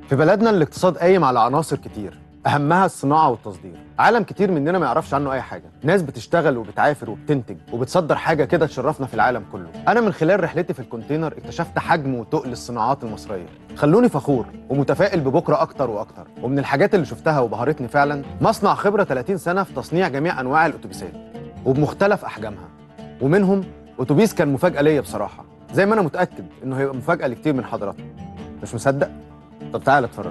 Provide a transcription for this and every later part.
في بلدنا الاقتصاد قايم على عناصر كتير اهمها الصناعه والتصدير عالم كتير مننا ما يعرفش عنه اي حاجه ناس بتشتغل وبتعافر وبتنتج وبتصدر حاجه كده تشرفنا في العالم كله انا من خلال رحلتي في الكونتينر اكتشفت حجم وتقل الصناعات المصريه خلوني فخور ومتفائل ببكره اكتر واكتر ومن الحاجات اللي شفتها وبهرتني فعلا مصنع خبره 30 سنه في تصنيع جميع انواع الاتوبيسات وبمختلف احجامها ومنهم اتوبيس كان مفاجاه ليا بصراحه زي ما انا متاكد انه هيبقى مفاجاه لكتير من حضراتكم مش مصدق طب تعالى اتفرج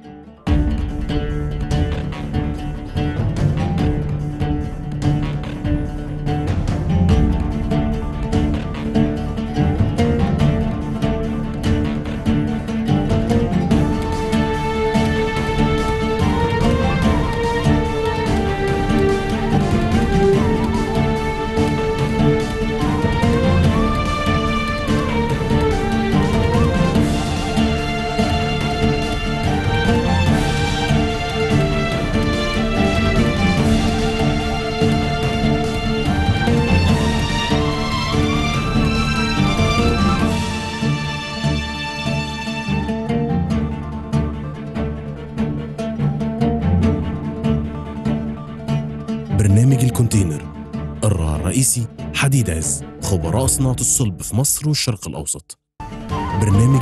برنامج الكونتينر الراعي الرئيسي حديد عز خبراء صناعة الصلب في مصر والشرق الأوسط برنامج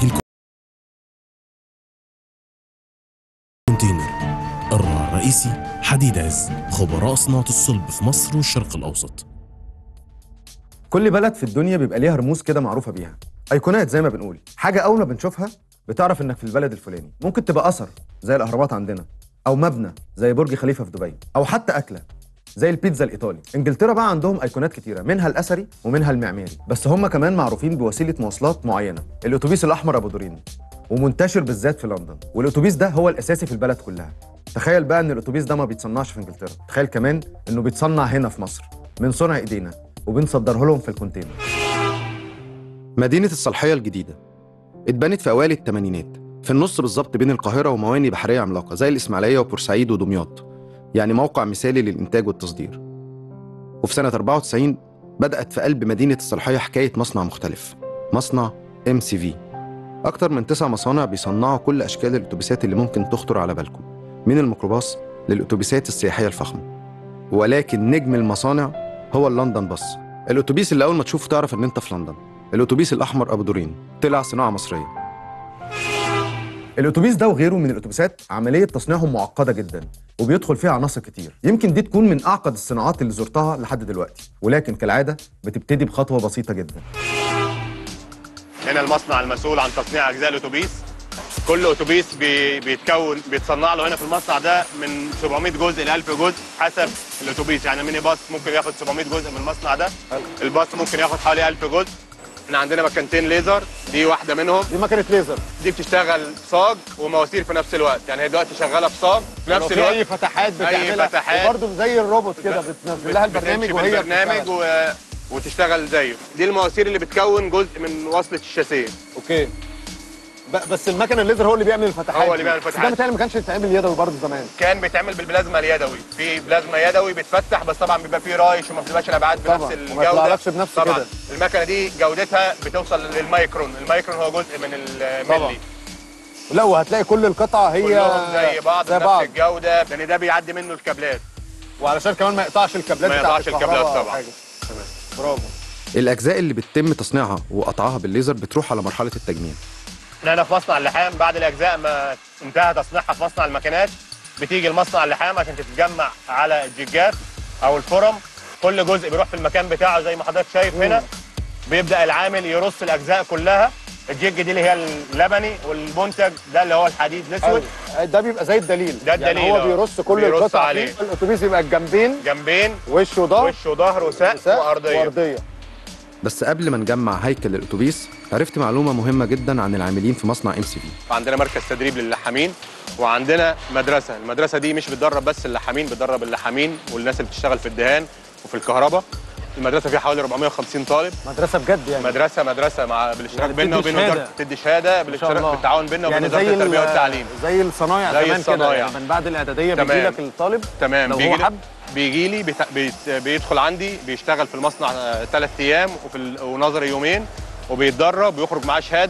الكونتينر الراعي الرئيسي حديد عز خبراء صناعة الصلب في مصر والشرق الأوسط كل بلد في الدنيا بيبقى ليها رموز كده معروفه بيها ايقونات زي ما بنقول حاجه اول ما بنشوفها بتعرف انك في البلد الفلاني ممكن تبقى اثر زي الاهرامات عندنا او مبنى زي برج خليفه في دبي او حتى اكله زي البيتزا الايطالي انجلترا بقى عندهم ايقونات كتيره منها الاثري ومنها المعماري بس هم كمان معروفين بوسيله مواصلات معينه الاتوبيس الاحمر ابو دورين ومنتشر بالذات في لندن والاتوبيس ده هو الاساسي في البلد كلها تخيل بقى ان الاتوبيس ده ما بيتصنعش في انجلترا تخيل كمان انه بيتصنع هنا في مصر من صنع ايدينا وبنصدره لهم في الكونتينر مدينة الصالحية الجديدة اتبنت في أوائل الثمانينات في النص بالظبط بين القاهرة ومواني بحرية عملاقة زي الإسماعيلية وبورسعيد ودمياط يعني موقع مثالي للإنتاج والتصدير وفي سنة 94 بدأت في قلب مدينة الصالحية حكاية مصنع مختلف مصنع ام سي في أكتر من تسع مصانع بيصنعوا كل أشكال الأتوبيسات اللي ممكن تخطر على بالكم من الميكروباص للأتوبيسات السياحية الفخمة ولكن نجم المصانع هو اللندن باص الأتوبيس اللي أول ما تشوفه تعرف إن أنت في لندن الأتوبيس الأحمر أبو دورين طلع صناعة مصرية الأتوبيس ده وغيره من الأتوبيسات عملية تصنيعهم معقدة جدا وبيدخل فيها عناصر كتير يمكن دي تكون من أعقد الصناعات اللي زرتها لحد دلوقتي ولكن كالعادة بتبتدي بخطوة بسيطة جدا هنا المصنع المسؤول عن تصنيع اجزاء الاتوبيس كل اتوبيس بي بيتكون بيتصنع له هنا في المصنع ده من 700 جزء ل 1000 جزء حسب الاتوبيس يعني ميني باص ممكن ياخد 700 جزء من المصنع ده الباص ممكن ياخد حوالي 1000 جزء احنا عندنا مكانتين ليزر دي واحده منهم دي مكنة ليزر دي بتشتغل صاج ومواسير في نفس الوقت يعني هي دلوقتي شغاله بصاج في نفس في أي الوقت فتحات أي بتعملها فتحات. وبرضه زي الروبوت كده بتنزل لها البرنامج بتمشي وهي بالبرنامج بتشتغل. و... وتشتغل زيه دي المواسير اللي بتكون جزء من وصله الشاسيه اوكي ب- بس المكنه الليزر هو اللي بيعمل الفتحات هو اللي دي. بيعمل بس الفتحات. ده متهيألي ما كانش يتعمل يدوي برضه زمان كان بيتعمل بالبلازما اليدوي في بلازما يدوي بتفتح بس طبعا بيبقى فيه رايش وما بتبقاش الابعاد طبعاً، بنفس وما الجوده يطلعلكش بنفس طبعا كده. المكنه دي جودتها بتوصل للمايكرون المايكرون هو جزء من طبعاً. الملي لا وهتلاقي كل القطع هي كلهم زي بعض زي بنفس بعض الجوده لان ده بيعدي منه الكابلات وعلشان كمان ما يقطعش الكابلات ما بتاعت يقطعش الكابلات الكهرباء أو طبعاً. حاجة. برافو الأجزاء اللي بتتم تصنيعها وقطعها بالليزر بتروح على مرحلة التجميع احنا هنا في مصنع اللحام بعد الاجزاء ما انتهى تصنيعها في مصنع الماكينات بتيجي لمصنع اللحام عشان تتجمع على الجيجات او الفرم كل جزء بيروح في المكان بتاعه زي ما حضرتك شايف هنا بيبدا العامل يرص الاجزاء كلها الجيج دي اللي هي اللبني والمنتج ده اللي هو الحديد الاسود أيوة. ده بيبقى زي الدليل ده الدليل، يعني هو آه. بيرص كل بيرص القطع عليه. فيه. الاتوبيس يبقى الجنبين جنبين وش وظهر وش وظهر وسقف وسقف وارضيه وارضيه بس قبل ما نجمع هيكل الأتوبيس عرفت معلومة مهمة جدا عن العاملين في مصنع ام سي في عندنا مركز تدريب للحامين وعندنا مدرسه المدرسه دي مش بتدرب بس اللحامين بتدرب اللحامين والناس اللي بتشتغل في الدهان وفي الكهرباء المدرسه فيها حوالي 450 طالب مدرسه بجد يعني مدرسه مدرسه مع بالاشتراك يعني بيننا بتدي وبين شهادة. وزاره بتدي شهاده بالاشتراك الله. بالتعاون بيننا وبين يعني وزاره زي التربيه ال- والتعليم زي الصنايع زي زمان كده الصنايع. يعني من بعد الاعداديه تمام. بيجي لك الطالب تمام لو بيجي هو لي- حب بيجي لي بيت... بيت... بيدخل عندي بيشتغل في المصنع ثلاث ايام وفي ال... ونظري يومين وبيتدرب ويخرج معاه شهاده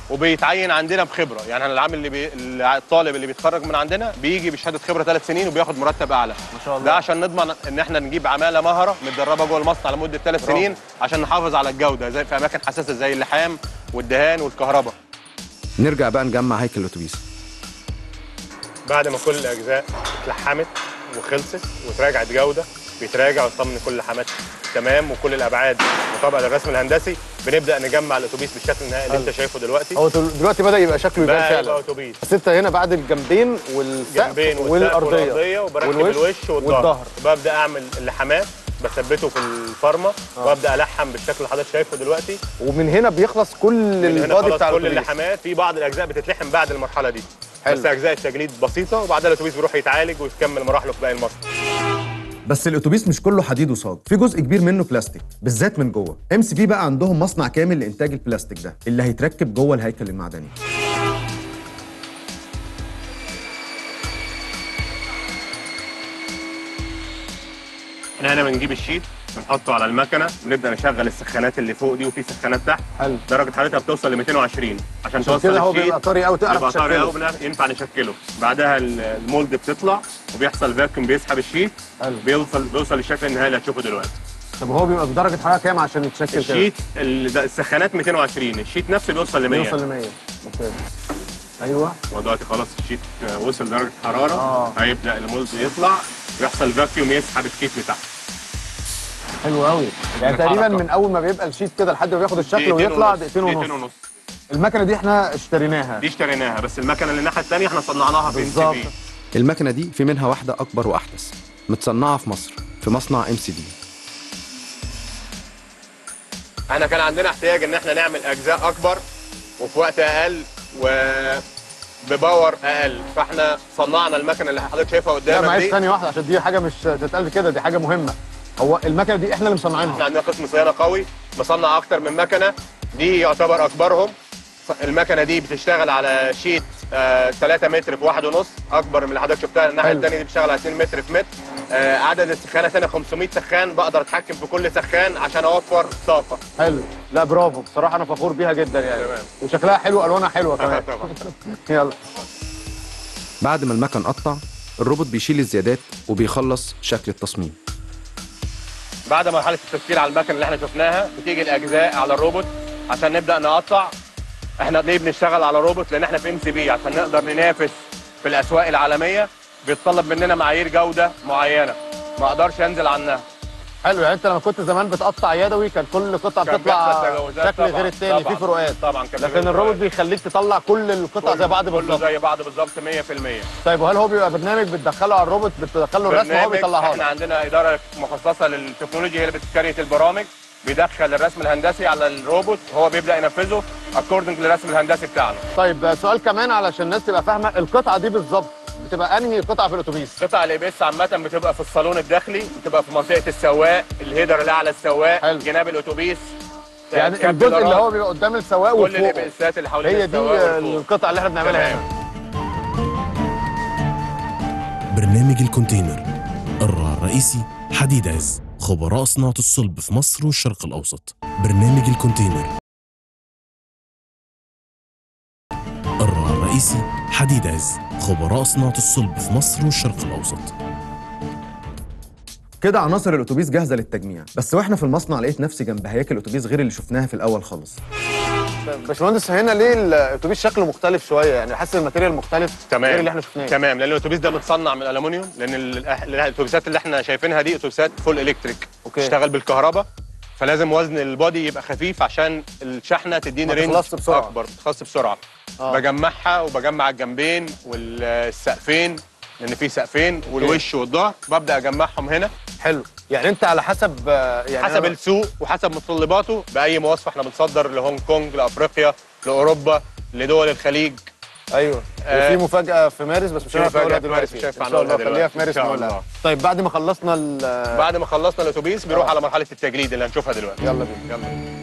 وبيتعين عندنا بخبره يعني احنا العامل اللي بي... الطالب اللي بيتخرج من عندنا بيجي بشهاده خبره ثلاث سنين وبياخد مرتب اعلى ما شاء الله ده عشان نضمن ان احنا نجيب عماله مهره متدربه جوه المصنع لمده ثلاث برافو. سنين عشان نحافظ على الجوده زي في اماكن حساسه زي اللحام والدهان والكهرباء نرجع بقى نجمع هيكل الاتوبيس بعد ما كل الاجزاء اتلحمت وخلصت وتراجعت جوده بيتراجع ويطمن كل اللحامات تمام وكل الابعاد مطابقه للرسم الهندسي بنبدا نجمع الاتوبيس بالشكل النهائي اللي انت شايفه دلوقتي هو دل- دلوقتي بدا يبقى شكله يبان بقى يبقى فعلا اتوبيس بس انت هنا بعد الجنبين والسقف جنبين والسقف والارضيه والارضيه وبركب والوش الوش والظهر والظهر. وببدا اعمل اللحامات بثبته في الفرمه وابدا الحم بالشكل اللي حضرتك شايفه دلوقتي ومن هنا بيخلص كل من هنا البادي خلاص بتاع كل الاتوبيس اللحامات في بعض الاجزاء بتتلحم بعد المرحله دي حلو. بس اجزاء التجليد بسيطه وبعدها الاتوبيس بيروح يتعالج ويكمل مراحله في باقي المصنع بس الاتوبيس مش كله حديد وصاج في جزء كبير منه بلاستيك بالذات من جوه ام سي في بقى عندهم مصنع كامل لانتاج البلاستيك ده اللي هيتركب جوه الهيكل المعدني احنا هنا بنجيب الشيت بنحطه على المكنه ونبدا نشغل السخانات اللي فوق دي وفي سخانات تحت حلو درجه حرارتها بتوصل ل 220 عشان عشان توصل كده هو الشيت بيبقى طري قوي تعرف يبقى طري قوي تشكله بنعرف- ينفع نشكله بعدها ال- المولد بتطلع وبيحصل فاكيوم بيسحب الشيت حلو. بيوصل بيوصل للشكل النهائي اللي هتشوفه دلوقتي طب هو بيبقى بدرجه حراره كام عشان يتشكل كده؟ الشيت ال- ده السخانات 220 الشيت نفسه بيوصل ل 100 بيوصل ل 100 اوكي ايوه ودلوقتي خلاص الشيت آه، وصل درجه حراره آه. هيبدا المولد يطلع ويحصل فاكيوم يسحب الشيت بتاعه حلو قوي يعني الحركة. تقريبا من اول ما بيبقى الشيت كده لحد ما بياخد الشكل ويطلع دقيقتين دقيقتين ونص ونص المكنه دي احنا اشتريناها دي اشتريناها بس المكنه اللي الناحيه الثانيه احنا صنعناها في ام بالظبط. سي بي المكنه دي في منها واحده اكبر واحدث متصنعه في مصر في مصنع ام سي في احنا كان عندنا احتياج ان احنا نعمل اجزاء اكبر وفي وقت اقل و بباور اقل فاحنا صنعنا المكنه اللي حضرتك شايفها لا قدامك معلش دي ثانيه واحده عشان دي حاجه مش تتقال كده دي حاجه مهمه هو المكنه دي احنا اللي احنا مصنعينها عندنا قسم صيانه قوي مصنع اكتر من مكنه دي يعتبر اكبرهم المكنه دي بتشتغل على شيت آه 3 متر في واحد ونص اكبر من اللي حضرتك شفتها الناحيه حلو. الثانيه دي بتشتغل على 2 متر في متر آه عدد السخانات هنا 500 سخان بقدر اتحكم في كل سخان عشان اوفر طاقه حلو لا برافو بصراحه انا فخور بيها جدا يعني تمام. وشكلها حلو الوانها حلوه كمان طبعا يلا بعد ما المكن قطع الروبوت بيشيل الزيادات وبيخلص شكل التصميم بعد مرحله التشكيل على المكنه اللي احنا شفناها بتيجي الاجزاء على الروبوت عشان نبدا نقطع احنا ليه بنشتغل على روبوت لان احنا في ام سي بي عشان نقدر ننافس في الاسواق العالميه بيتطلب مننا معايير جوده معينه ما اقدرش انزل عنها حلو يعني انت لما كنت زمان بتقطع يدوي كان كل قطعه كان بتطلع بيحصل تجاوزات شكل طبعاً، غير التاني طبعاً، في فروقات طبعا كان في لكن الروبوت فروقات. بيخليك تطلع كل القطع زي بعض كله بالظبط زي بعض بالظبط 100% طيب وهل هو بيبقى برنامج بتدخله على الروبوت بتدخله الرسم وهو برنامج بيطلعها احنا لك عندنا اداره مخصصه للتكنولوجيا هي اللي بتكريت البرامج بيدخل الرسم الهندسي على الروبوت وهو بيبدا ينفذه اكوردنج للرسم الهندسي بتاعنا طيب سؤال كمان علشان الناس تبقى فاهمه القطعه دي بالظبط بتبقى انهي قطعه في الاتوبيس قطع الاي بي اس عامه بتبقى في الصالون الداخلي بتبقى في منطقه السواق الهيدر الاعلى السواق حلو. جناب الاتوبيس يعني كابل الجزء اللي الراس، هو بيبقى قدام السواق كل الاي بي وفوقه اسات اللي حوالين هي دي السواق والفوق. القطعه اللي احنا بنعملها تمام. هنا برنامج الكونتينر الراعي الرئيسي حديد عز خبراء صناعة الصلب في مصر والشرق الأوسط برنامج الكونتينر الراعي الرئيسي حديد عز خبراء صناعة الصلب في مصر والشرق الأوسط كده عناصر الاتوبيس جاهزه للتجميع بس واحنا في المصنع لقيت نفسي جنب هياكل الاتوبيس غير اللي شفناها في الاول خالص باشمهندس هنا ليه الاتوبيس شكله مختلف شويه يعني حاسس الماتيريال مختلف تمام غير اللي احنا شفناه تمام لان الاتوبيس ده متصنع من الالومنيوم لان ال- الأح- الاتوبيسات اللي احنا شايفينها دي اتوبيسات فول الكتريك أوكي. تشتغل بالكهرباء فلازم وزن البودي يبقى خفيف عشان الشحنه تديني ما رينج تخلصش بسرعة. اكبر تخلص بسرعه آه. بجمعها وبجمع الجنبين والسقفين لان في سقفين والوش والظهر ببدا اجمعهم هنا حلو يعني انت على حسب آه، يعني حسب أنا- السوق وحسب متطلباته باي مواصفه احنا بنصدر لهونج كونج لافريقيا لاوروبا لدول الخليج ايوه آه، وفي مفاجاه في مارس بس مش في هنعرف مفاجأة نقولها في مارس دلوقتي مش هينفع ان شاء الله نقولها خليها في دلوقتي. مارس إن شاء نقولها الله. طيب بعد ما خلصنا ال- بعد ما خلصنا الاتوبيس بيروح آه. على مرحله التجليد اللي هنشوفها دلوقتي يلا بينا يلا بينا.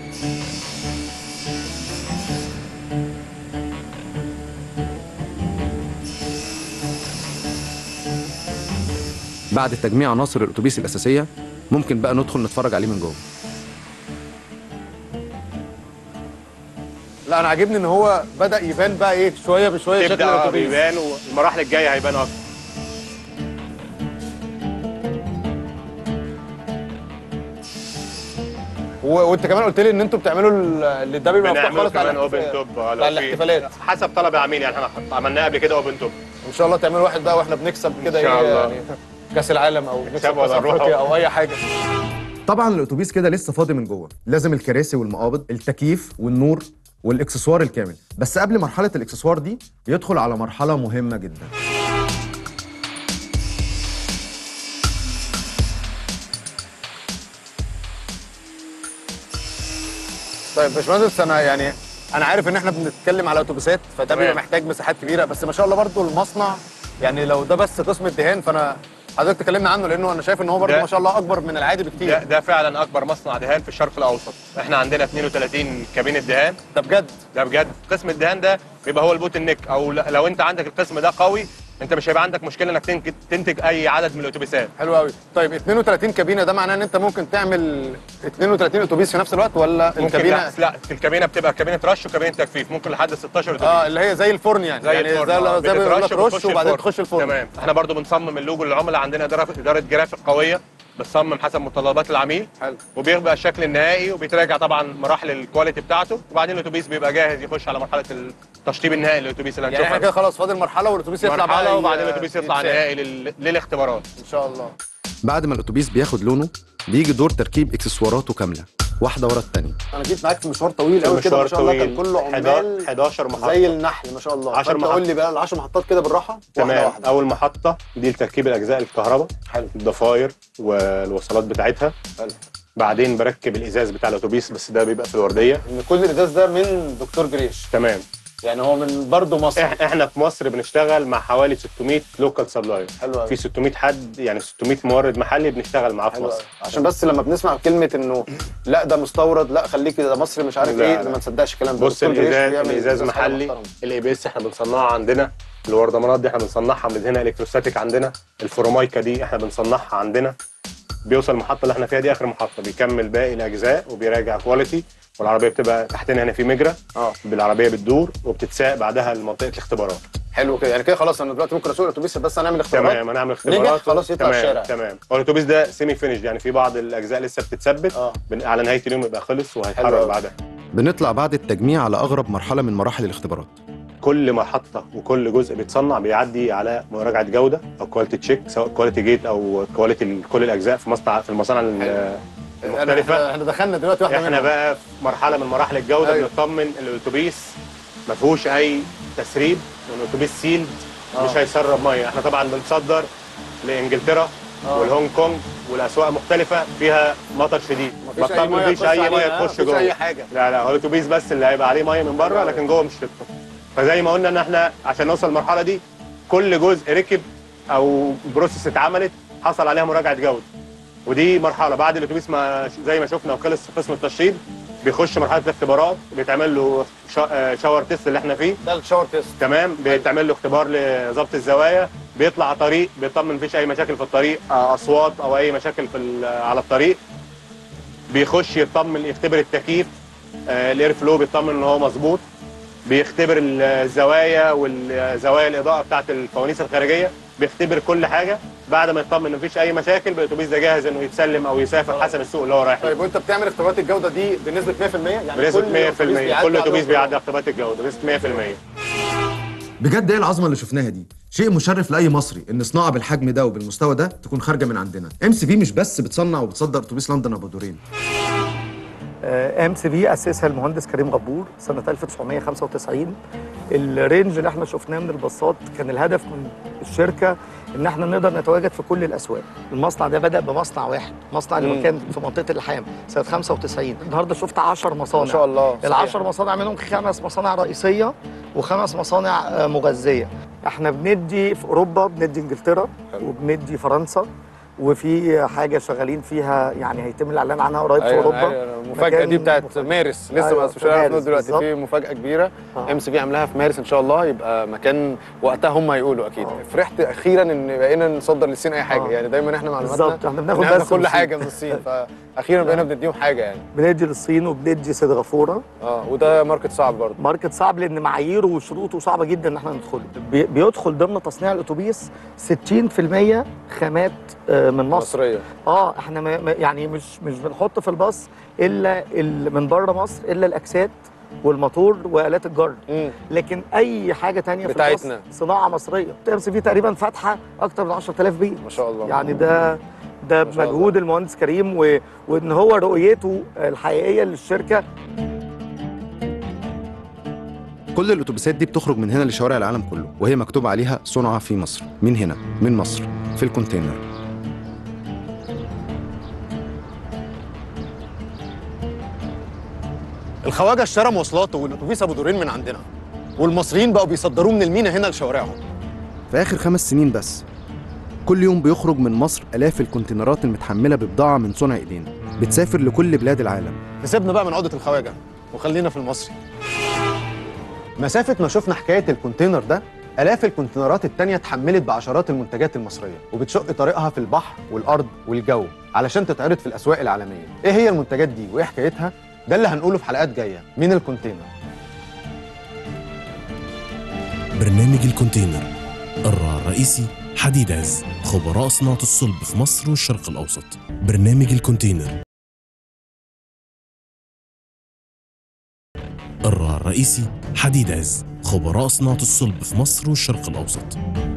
بعد تجميع عناصر الاتوبيس الاساسيه ممكن بقى ندخل نتفرج عليه من جوه لا انا عاجبني ان هو بدا يبان بقى ايه شويه بشويه شكل تبدا آه، الاتوبيس بيبان والمراحل الجايه هيبان اكتر و- وانت كمان قلت لي ان انتوا بتعملوا ال- اللي ده بيبقى مفتوح بنعمله خالص على كمان اوبن الاحتفال. توب آه، لو بتاع في- الاحتفالات حسب طلب العميل يعني احنا عملناه قبل كده اوبن توب ان شاء الله تعملوا واحد بقى واحنا بنكسب كده إن شاء ايه الله. يعني كاس العالم او نكسب نكسب كاس ولا نروح افريقيا أو- او اي حاجه طبعا الاتوبيس كده لسه فاضي من جوه لازم الكراسي والمقابض التكييف والنور والاكسسوار الكامل بس قبل مرحله الاكسسوار دي بيدخل على مرحله مهمه جدا طيب يا باشمهندس انا يعني انا عارف ان احنا بنتكلم على اتوبيسات فده تمام. بيبقى محتاج مساحات كبيره بس ما شاء الله برضو المصنع يعني لو ده بس قسم الدهان فانا حضرتك تكلمنا عنه لانه انا شايف ان هو برضو ده- ما شاء الله اكبر من العادي ده, بكتير ده فعلا اكبر مصنع دهان في الشرق الاوسط احنا عندنا 32 كابينه دهان ده بجد ده بجد قسم الدهان ده بيبقى هو البوت النك او ل- لو انت عندك القسم ده قوي انت مش هيبقى عندك مشكله انك تنتج, تنتج اي عدد من الاتوبيسات حلو قوي طيب 32 كابينه ده معناه ان انت ممكن تعمل 32 اتوبيس في نفس الوقت ولا ممكن الكابينه لا, لا في الكابينه بتبقى كابينه رش وكابينه تجفيف ممكن لحد 16 اتوبيس اه اللي هي زي الفرن يعني زي يعني الفرن زي آه، زي ما بيقول لك بتترش رش وبتخش وبعدين الفرن. تخش الفرن تمام احنا برضو بنصمم اللوجو للعملاء عندنا اداره اداره جرافيك قويه بتصمم حسب متطلبات العميل حلو وبيبقى الشكل النهائي وبيتراجع طبعا مراحل الكواليتي بتاعته وبعدين الاتوبيس بيبقى جاهز يخش على مرحله التشطيب النهائي للاتوبيس اللي يعني احنا هنشوفها كده خلاص فاضل مرحله والاتوبيس يطلع مرحله بقى وبعدين ي- الاتوبيس يطلع يتساق. نهائي لل... للاختبارات ان شاء الله بعد ما الاتوبيس بياخد لونه بيجي دور تركيب اكسسواراته كامله واحده ورا الثانيه انا جيت معاك في مشوار طويل قوي كده ما مشوار شاء الله كان طويل. كله عمال 11 محطه زي النحل ما شاء الله 10 فأنت محطات. قول لي بقى ال 10 محطات كده بالراحه واحده تمام واحده اول محطه دي لتركيب الاجزاء الكهرباء حلو الضفاير والوصلات بتاعتها حلو بعدين بركب الازاز بتاع الاتوبيس بس ده بيبقى في الورديه ان كل الازاز ده من دكتور جريش تمام يعني هو من برضه مصر إح- احنا في مصر بنشتغل مع حوالي 600 لوكال سبلاير حلو قوي في 600 حد يعني 600 مورد محلي بنشتغل معاه في حلو مصر قوي عشان بس لما بنسمع كلمه انه لا ده مستورد لا خليك ده مصري مش عارف لا، ايه لا. ما تصدقش الكلام ده بص دكتور جريش الازاز بيعمل الازاز حاجة محلي محترمة. الاي بي اس احنا بنصنعها عندنا الوردمانات دي احنا بنصنعها بندهنها الكتروستاتيك عندنا الفورمايكا دي احنا بنصنعها عندنا بيوصل المحطه اللي احنا فيها دي اخر محطه بيكمل باقي الاجزاء وبيراجع كواليتي والعربيه بتبقى تحتنا هنا في مجرى اه بالعربيه بتدور وبتتساق بعدها لمنطقه الاختبارات حلو كده يعني كده خلاص انا دلوقتي ممكن اسوق الاتوبيس بس هنعمل اختبارات تمام هنعمل اختبارات خلاص يطلع تمام الشارع. تمام هو الاتوبيس ده سيمي فينيش يعني في بعض الاجزاء لسه بتتثبت اه بن- على نهايه اليوم يبقى خلص حلو وهيتحرك أوي. بعدها بنطلع بعد التجميع على اغرب مرحله من مراحل الاختبارات كل محطه وكل جزء بيتصنع بيعدي على مراجعه جوده او كواليتي تشيك سواء كواليتي جيت او كواليتي كل الاجزاء في مصنع في المصانع ال- أنا- المختلفه احنا دخلنا دلوقتي واحده احنا منهم. بقى في مرحله من مراحل الجوده أيوة. بنطمن ان الاتوبيس ما فيهوش اي تسريب وان الاتوبيس سيلد آه. مش هيسرب ميه احنا طبعا بنصدر لانجلترا آه. والهونج كونج والاسواق مختلفه فيها مطر شديد مفيش اي ميه مفيش تخش اي عليها، ميه آه، تخش مفيش جوه اي حاجه لا لا هو الاتوبيس بس اللي هيبقى عليه ميه من بره لكن جوه مش هتدخل فزي ما قلنا ان احنا عشان نوصل للمرحله دي كل جزء ركب او بروسيس اتعملت حصل عليها مراجعه جوده ودي مرحله بعد الاتوبيس ما زي ما شفنا وخلص قسم التشطيب بيخش مرحله الاختبارات بيتعمل له شا- آه، شاور تيست اللي احنا فيه ده الشاور تيست تمام بيتعمل له اختبار لظبط الزوايا بيطلع على طريق بيطمن مفيش اي مشاكل في الطريق آه، اصوات او اي مشاكل في ال- على الطريق بيخش يطمن يختبر التكييف آه، الاير فلو بيطمن ان هو مظبوط بيختبر الزوايا والزوايا الاضاءه بتاعت الفوانيس الخارجيه بيختبر كل حاجه بعد ما يطمن ان مفيش اي مشاكل الاتوبيس ده جاهز انه يتسلم او يسافر حسب السوق اللي هو رايح له طيب وانت بتعمل اختبارات الجوده دي بنسبه 100% يعني بنسبه كل 100% بيعدي كل عليه اتوبيس اختبار. بيعدي اختبارات الجوده بنسبه 100% بجد ايه العظمه اللي شفناها دي شيء مشرف لاي مصري ان صناعه بالحجم ده وبالمستوى ده تكون خارجه من عندنا ام سي في مش بس بتصنع وبتصدر اتوبيس لندن ابو دورين ام سي في اسسها المهندس كريم غبور سنه 1995 الرينج اللي احنا شفناه من الباصات كان الهدف من الشركه ان احنا نقدر نتواجد في كل الاسواق المصنع ده بدا بمصنع واحد مصنع اللي مم. كان في منطقه اللحام سنه 95 النهارده شفت 10 مصانع ما شاء الله صحيح. العشر مصانع منهم خمس مصانع رئيسيه وخمس مصانع آه، مغذيه احنا بندي في اوروبا بندي انجلترا حلو. وبندي فرنسا وفي حاجه شغالين فيها يعني هيتم الاعلان عنها قريب في أيوة أنا اوروبا عارف، أنا المفاجاه دي مكان بتاعت مفاجأة. مارس لسه أيوة، ما في مش عارف مارس دلوقتي بالظبط. في مفاجاه كبيره آه. ام سي في عاملاها في مارس ان شاء الله يبقى مكان وقتها هم هيقولوا اكيد فرحت اخيرا ان بقينا نصدر للصين اي حاجه آه. يعني دايما احنا معلوماتنا بالظبط، إحنا بناخد بناخد بس من كل الصين. حاجه من الصين فاخيرا بقينا بنديهم حاجه يعني بندي للصين وبندي سنغافوره اه وده ماركت صعب برضه ماركت صعب لان معاييره وشروطه صعبه جدا ان احنا ندخله بي- بيدخل ضمن تصنيع الاتوبيس 60% خامات آه، من مصر مصريه اه احنا ما ما- يعني مش مش بنحط في الباص الا ال- من بره مصر الا الاكسات والموتور والات الجر امم لكن اي حاجه تانية في بتاعتنا. الباص صناعه مصريه ام سي في تقريبا فاتحه اكتر من 10000 بيت ما شاء الله يعني ده ده ما شاء الله. مجهود المهندس كريم و... وان هو رؤيته الحقيقيه للشركه كل الاتوبيسات دي بتخرج من هنا لشوارع العالم كله وهي مكتوب عليها صنع في مصر من هنا من مصر في الكونتينر الخواجه اشترى مواصلاته والاتوبيس ابو دورين من عندنا والمصريين بقوا بيصدروه من المينا هنا لشوارعهم في آخر خمس سنين بس كل يوم بيخرج من مصر آلاف الكونتينرات المتحملة ببضاعة من صنع إيدينا بتسافر لكل بلاد العالم نسيبنا بقى من عقده الخواجه وخلينا في المصري مسافة ما شفنا حكاية الكونتينر ده آلاف الكونتينرات التانية اتحملت بعشرات المنتجات المصرية وبتشق طريقها في البحر والأرض والجو علشان تتعرض في الأسواق العالمية إيه هي المنتجات دي وإيه حكايتها؟ ده اللي هنقوله في حلقات جاية من الكونتينر برنامج الكونتينر الراعي الرئيسي حديد عز خبراء صناعة الصلب في مصر والشرق الأوسط برنامج الكونتينر الراعي الرئيسي حديد عز خبراء صناعة الصلب في مصر والشرق الأوسط